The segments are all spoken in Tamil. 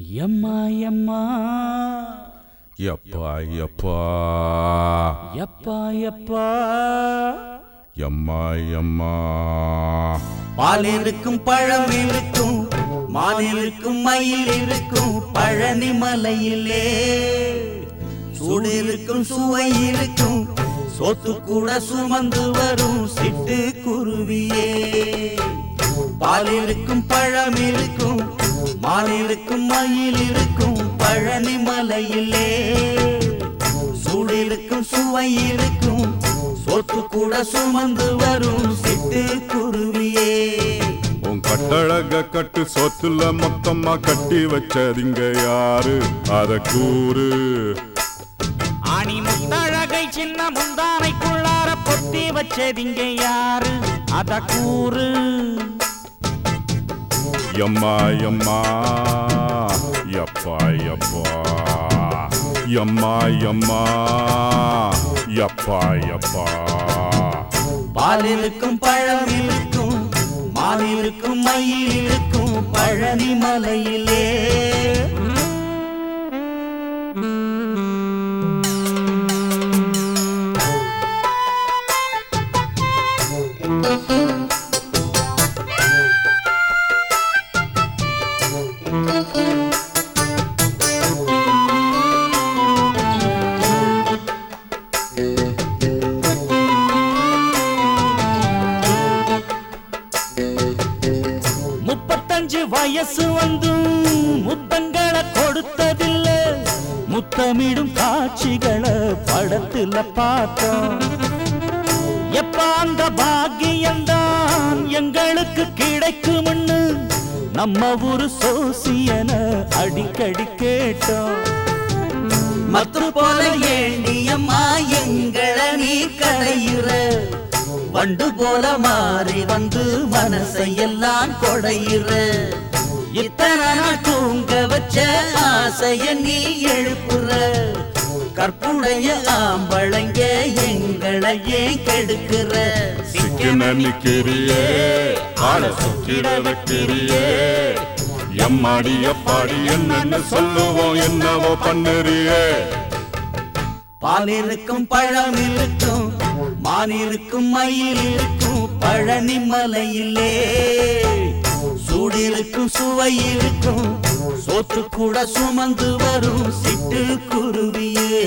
எம்மா எம்மா எப்பா எப்பா எப்பா எப்பா எம்மா எம்மா பால் இருக்கும் பழம் இருக்கும் மான் இருக்கும் மயில் இருக்கும் பழனி மலையிலே சூடு இருக்கும் சுவை இருக்கும் சோத்து கூட சுமந்து வரும் சிட்டு குருவியே பால் இருக்கும் பழம் இருக்கும் மான் இருக்கும் மயில் இருக்கும் பழனி மலையிலே சூடு இருக்கும் சுவை இருக்கும் சோத்து கூட சுமந்து வரும் சிட்டு குருவியே உன் கட்டழக கட்டு சொத்துல மொத்தமா கட்டி வச்சதிங்க யாரு அத கூறு ஆணி முத்தழகை சின்ன முந்தானைக்குள்ளார பொத்தி வச்சதிங்க யாரு அத கூறு எம்மா எம்மா எப்பா எப்பா எம்மா எம்மா எப்பா எப்பா பால் இருக்கும் பழம் இருக்கும் மான் இருக்கும் மயில் இருக்கும் பழனி மலையிலே முப்பத்தஞ்சு வயசு வந்தும் முத்தங்களை கொடுத்ததில்ல முத்தமிடும் காட்சிகளை படத்துல பார்த்தோம் எப்ப அந்த பாக்கியம்தான் எங்களுக்கு கிடைக்கும்னு நம்ம ஊரு சோசியன அடிக்கடி கேட்டோம் மத்து போல ஏண்டியம்மா எங்களை நீ கடையுற வண்டு போல மாறி வந்து மனசையெல்லாம் கொடையுற இத்தனை நாள் தூங்க வச்ச ஆசைய நீ எழுப்புற கற்புடைய ஆம்பளைங்க எங்களை ஏன் கெடுக்கிற சிக்கின நிக்கிறியே ஆள சுக்கிட வைக்கிறியே எம்மாடி எப்பாடி என்னன்னு சொல்லுவோம் என்னவோ பண்ணுறியே பால் இருக்கும் பழம் இருக்கும் மான் இருக்கும் மயில் இருக்கும் பழனி மலையிலே சூடு இருக்கும் சுவை இருக்கும் சோத்து கூட சுமந்து வரும் சிட்டு குருவியே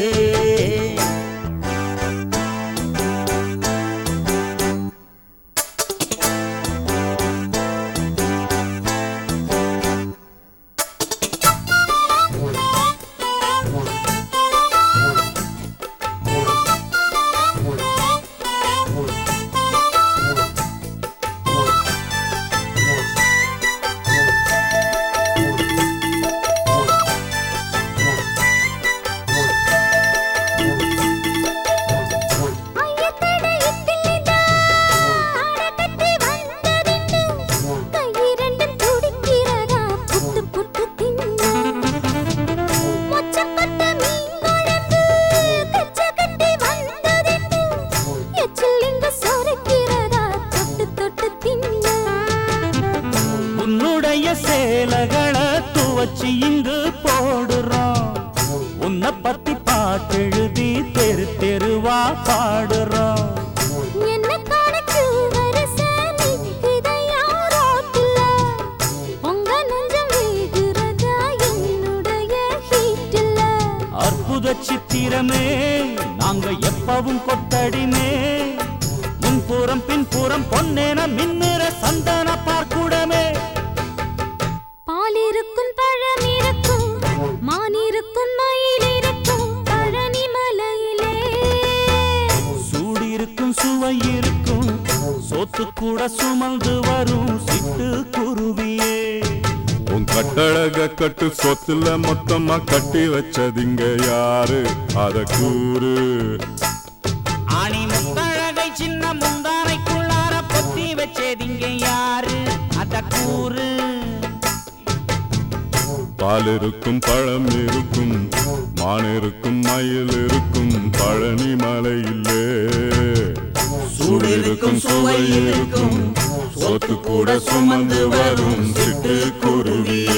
உன்னுடைய சேலைகளை துவச்சி இங்கு போடுறோம் உன்னை பத்தி பாட்டெழுதி தெரு தெருவா பாடுறோம் அற்புத சித்திரமே நாங்க எப்பவும் கொத்தடிமே முன்புறம் பின்புறம் பொன்னேன மின்னுற சந்தன பார்க்குடமே பால் இருக்கும் பழம் இருக்கும் மான் இருக்கும் மயில் இருக்கும் பழனி மலையிலே சூடு இருக்கும் சுவை இருக்கும் சோத்து கூட சுமந்து வரும் சிட்டு குருவியே உன் கட்டழக கட்டு சொத்துல மொத்தமா கட்டி வச்சதிங்க யாரு அத கூறு ஆணி முத்தழகை சின்ன முந்தானைக்குள்ளார பொத்தி வச்சேதிங்க யாரு அத கூறு பால் இருக்கும் பழம் இருக்கும் மான் இருக்கும் மயில் இருக்கும் பழனி மலையிலே சூடு இருக்கும் சுவை இருக்கும் சோத்து கூட சுமந்து வரும் சிட்டு குருவியே